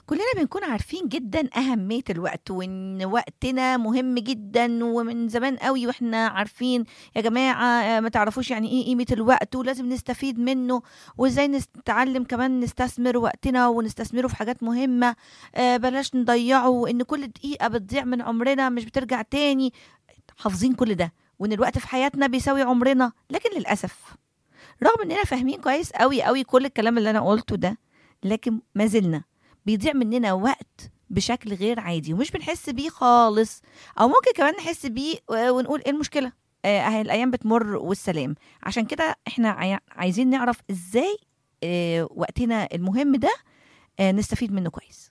كلنا بنكون عارفين جدا أهمية الوقت وإن وقتنا مهم جدا ومن زمان قوي وإحنا عارفين يا جماعة آه، ما تعرفوش يعني إيه قيمة الوقت ولازم نستفيد منه وإزاي نتعلم كمان نستثمر وقتنا ونستثمره في حاجات مهمة آه، بلاش نضيعه وإن كل دقيقة بتضيع من عمرنا مش بترجع تاني حافظين كل ده وإن الوقت في حياتنا بيساوي عمرنا لكن للأسف رغم إننا فاهمين كويس قوي قوي كل الكلام اللي أنا قلته ده لكن ما زلنا بيضيع مننا وقت بشكل غير عادي ومش بنحس بيه خالص او ممكن كمان نحس بيه آه، ونقول ايه المشكله آه، اهي الايام بتمر والسلام عشان كده احنا عاي- عايزين نعرف ازاي آه، وقتنا المهم ده آه، نستفيد منه كويس